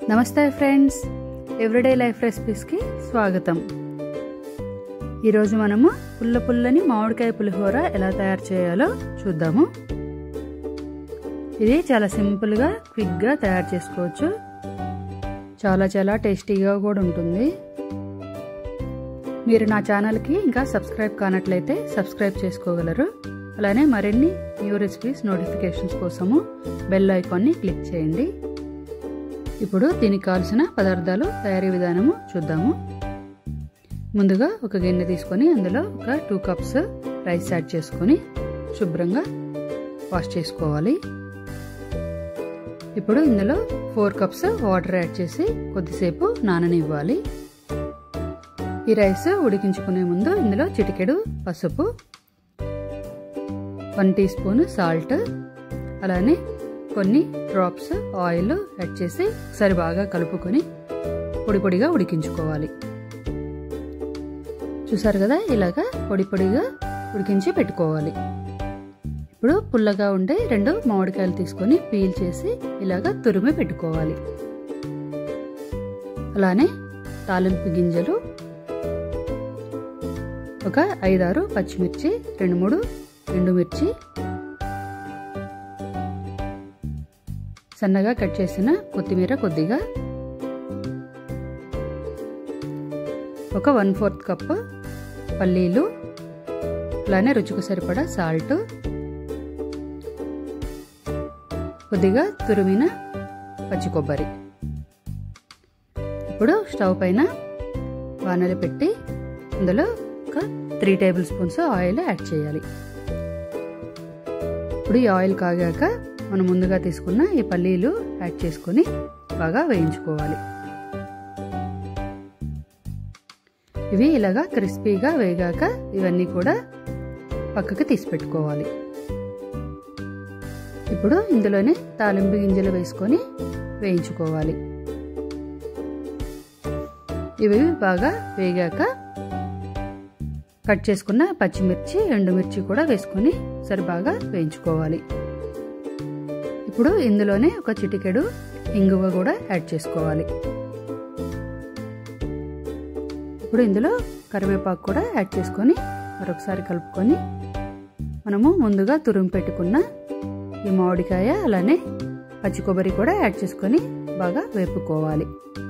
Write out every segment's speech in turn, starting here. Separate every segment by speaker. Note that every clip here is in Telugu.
Speaker 1: నమస్తే ఫ్రెండ్స్ ఎవ్రీడే లైఫ్ రెసిపీస్కి స్వాగతం ఈరోజు మనము పుల్ల పుల్లని మామిడికాయ పులిహోర ఎలా తయారు చేయాలో చూద్దాము ఇది చాలా సింపుల్గా క్విక్గా తయారు చేసుకోవచ్చు చాలా చాలా టేస్టీగా కూడా ఉంటుంది మీరు నా ఛానల్కి ఇంకా సబ్స్క్రైబ్ కానట్లయితే సబ్స్క్రైబ్ చేసుకోగలరు అలానే మరిన్ని న్యూ రెసిపీస్ నోటిఫికేషన్స్ కోసము బెల్ ఐకాన్ని క్లిక్ చేయండి ఇప్పుడు దీనికి కావాల్సిన పదార్థాలు తయారీ విధానము చూద్దాము ముందుగా ఒక గిన్నె తీసుకొని అందులో ఒక టూ కప్స్ రైస్ యాడ్ చేసుకొని శుభ్రంగా వాష్ చేసుకోవాలి ఇప్పుడు ఇందులో ఫోర్ కప్స్ వాటర్ యాడ్ చేసి కొద్దిసేపు నాననివ్వాలి ఈ రైస్ ఉడికించుకునే ముందు ఇందులో చిటికెడు పసుపు వన్ టీ స్పూన్ సాల్ట్ అలానే కొన్ని డ్రాప్స్ ఆయిల్ యాడ్ చేసి ఒకసారి బాగా కలుపుకొని పొడి పొడిగా ఉడికించుకోవాలి చూసారు కదా ఇలాగా పొడి పొడిగా ఉడికించి పెట్టుకోవాలి ఇప్పుడు పుల్లగా ఉండే రెండు మామిడికాయలు తీసుకొని పీల్ చేసి ఇలాగా తురిమి పెట్టుకోవాలి అలానే తాలింపు గింజలు ఒక ఐదారు పచ్చిమిర్చి రెండు మూడు ఎండుమిర్చి సన్నగా కట్ చేసిన కొత్తిమీర కొద్దిగా ఒక వన్ ఫోర్త్ కప్ పల్లీలు అలానే రుచికి సరిపడా సాల్ట్ కొద్దిగా తురిమిన పచ్చి కొబ్బరి ఇప్పుడు స్టవ్ పైన వానలు పెట్టి అందులో ఒక three tablespoons oil add చేయాలి ఇప్పుడు ఈ ఆయిల్ కాగాక మనం ముందుగా తీసుకున్న ఈ పల్లీలు యాడ్ చేసుకొని బాగా వేయించుకోవాలి ఇవి ఇలాగా క్రిస్పీగా వేగాక ఇవన్నీ కూడా పక్కకి తీసి పెట్టుకోవాలి ఇప్పుడు ఇందులోనే తాలింపు గింజలు వేసుకొని వేయించుకోవాలి ఇవి బాగా వేగాక కట్ చేసుకున్న పచ్చిమిర్చి ఎండుమిర్చి కూడా వేసుకొని సరి బాగా వేయించుకోవాలి ఇప్పుడు ఇందులోనే ఒక చిటికెడు ఇంగువ కూడా యాడ్ చేసుకోవాలి ఇప్పుడు ఇందులో కరివేపాకు కూడా యాడ్ చేసుకొని మరొకసారి కలుపుకొని మనము ముందుగా తురుము పెట్టుకున్న ఈ మామిడికాయ అలానే పచ్చి కొబ్బరి కూడా యాడ్ చేసుకొని బాగా వేపుకోవాలి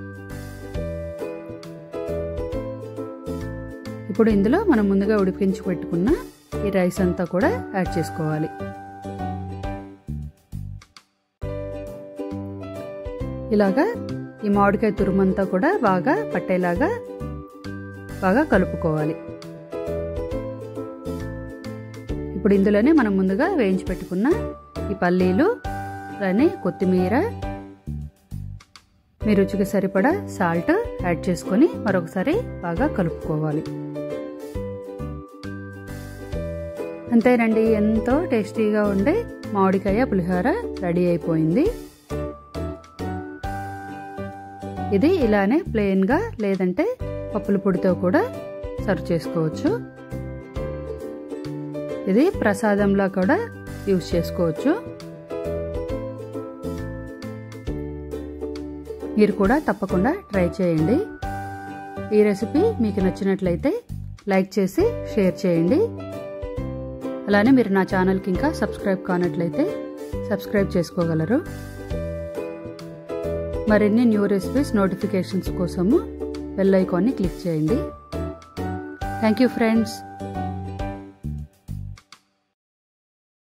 Speaker 1: ఇప్పుడు ఇందులో మనం ముందుగా ఉడికించి పెట్టుకున్న ఈ రైస్ అంతా కూడా యాడ్ చేసుకోవాలి ఇలాగా ఈ మామిడికాయ తురుమంతా కూడా బాగా పట్టేలాగా బాగా కలుపుకోవాలి ఇప్పుడు ఇందులోనే మనం ముందుగా వేయించి పెట్టుకున్న ఈ పల్లీలు అలానే కొత్తిమీర మీ రుచికి సరిపడా సాల్ట్ యాడ్ చేసుకొని మరొకసారి బాగా కలుపుకోవాలి అంతేనండి ఎంతో టేస్టీగా ఉండే మామిడికాయ పులిహోర రెడీ అయిపోయింది ఇది ఇలానే ప్లెయిన్గా లేదంటే పప్పుల పొడితో కూడా సర్వ్ చేసుకోవచ్చు ఇది ప్రసాదంలా కూడా యూజ్ చేసుకోవచ్చు మీరు కూడా తప్పకుండా ట్రై చేయండి ఈ రెసిపీ మీకు నచ్చినట్లయితే లైక్ చేసి షేర్ చేయండి అలానే మీరు నా ఛానల్కి ఇంకా సబ్స్క్రైబ్ కానట్లయితే సబ్స్క్రైబ్ చేసుకోగలరు మరిన్ని న్యూ రెసిపీస్ నోటిఫికేషన్స్ కోసము బెల్ ఐకాన్ని క్లిక్ చేయండి థ్యాంక్ యూ ఫ్రెండ్స్